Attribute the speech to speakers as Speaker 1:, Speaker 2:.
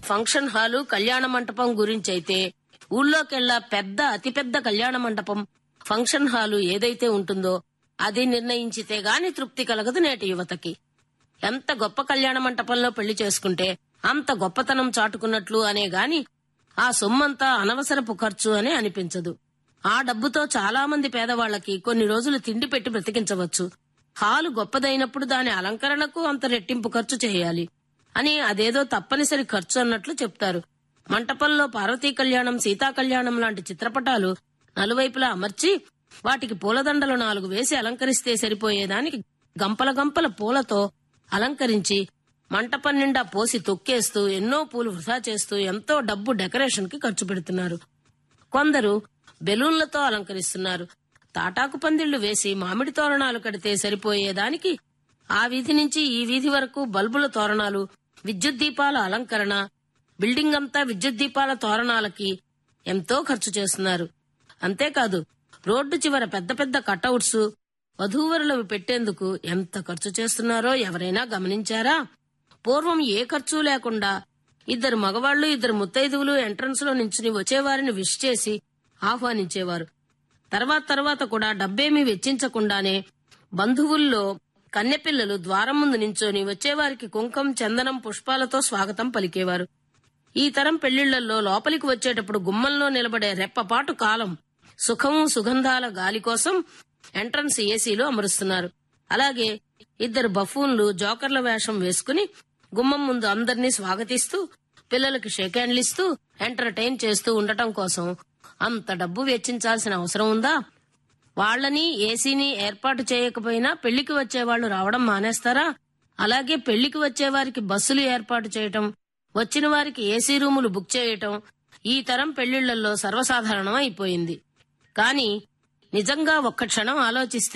Speaker 1: function hall కళ్యాణ మంటపం గురించైతే ఊళ్ళోకెల్లా పెద్ద అతిపెద్ద కళ్యాణ మంటపం ఫంక్షన్ హాలు ఏదైతే ఉంటుందో అది నిర్ణయించితే గాని తృప్తి కలగదు నేటి యువతకి ఎంత గొప్ప కళ్యాణ మంటపంలో పెళ్లి చేసుకుంటే అంత గొప్పతనం చాటుకున్నట్లు అనే గాని ఆ సొమ్మంతా అనవసరపు ఖర్చు అని అనిపించదు ఆ డబ్బుతో చాలా మంది పేదవాళ్లకి కొన్ని రోజులు తిండి పెట్టి బ్రతికించవచ్చు హాలు గొప్పదైనప్పుడు దాని అలంకరణకు అంత రెట్టింపు ఖర్చు చేయాలి అని అదేదో తప్పనిసరి ఖర్చు అన్నట్లు చెప్తారు మంటపంలో పార్వతీ కళ్యాణం సీతా కళ్యాణం లాంటి చిత్రపటాలు నలువైపులా అమర్చి వాటికి పూలదండలు నాలుగు వేసి అలంకరిస్తే సరిపోయేదానికి గంపల గంపల పూలతో అలంకరించి మంటపం నిండా పోసి తొక్కేస్తూ ఎన్నో పూలు వృధా చేస్తూ ఎంతో డబ్బు డెకరేషన్ కి ఖర్చు పెడుతున్నారు కొందరు బెలూన్లతో అలంకరిస్తున్నారు తాటాకు పందిళ్లు వేసి మామిడి తోరణాలు కడితే సరిపోయేదానికి ఆ వీధి నుంచి ఈ వీధి వరకు బల్బుల తోరణాలు విద్యుత్ దీపాల అలంకరణ బిల్డింగ్ అంతా విద్యుత్ దీపాల తోరణాలకి ఎంతో ఖర్చు చేస్తున్నారు అంతేకాదు రోడ్డు చివర పెద్ద పెద్ద కటౌట్స్ వధూవరులవి పెట్టేందుకు ఎంత ఖర్చు చేస్తున్నారో ఎవరైనా గమనించారా పూర్వం ఏ ఖర్చు లేకుండా ఇద్దరు మగవాళ్లు ఇద్దరు ముత్తైదువులు ఎంట్రన్స్ లో నించుని వచ్చేవారిని విష్ చేసి ఆహ్వానించేవారు తర్వాత తర్వాత కూడా డబ్బేమీ వెచ్చించకుండానే బంధువుల్లో కన్నెపిల్లలు ద్వారం ముందు నించొని వచ్చేవారికి కుంకం చందనం పుష్పాలతో స్వాగతం పలికేవారు ఈ తరం పెళ్లిళ్లలో లోపలికి వచ్చేటప్పుడు గుమ్మంలో నిలబడే రెప్పపాటు కాలం సుఖము సుగంధాల గాలి కోసం ఎంట్రన్స్ ఏసీలో అమరుస్తున్నారు అలాగే ఇద్దరు బఫూన్లు జోకర్ల వేషం వేసుకుని గుమ్మం ముందు అందరినీ స్వాగతిస్తూ పిల్లలకి షేక్ హ్యాండ్లు ఇస్తూ ఎంటర్టైన్ చేస్తూ ఉండటం కోసం అంత డబ్బు వెచ్చించాల్సిన అవసరం ఉందా వాళ్ళని ఏసీని ఏర్పాటు చేయకపోయినా పెళ్లికి వచ్చేవాళ్లు రావడం మానేస్తారా అలాగే పెళ్లికి వచ్చే వారికి బస్సులు ఏర్పాటు చేయటం వచ్చిన వారికి ఏసీ రూములు బుక్ చేయటం ఈ తరం పెళ్లిళ్లలో సర్వసాధారణం అయిపోయింది కానీ నిజంగా ఒక్క క్షణం ఆలోచిస్తే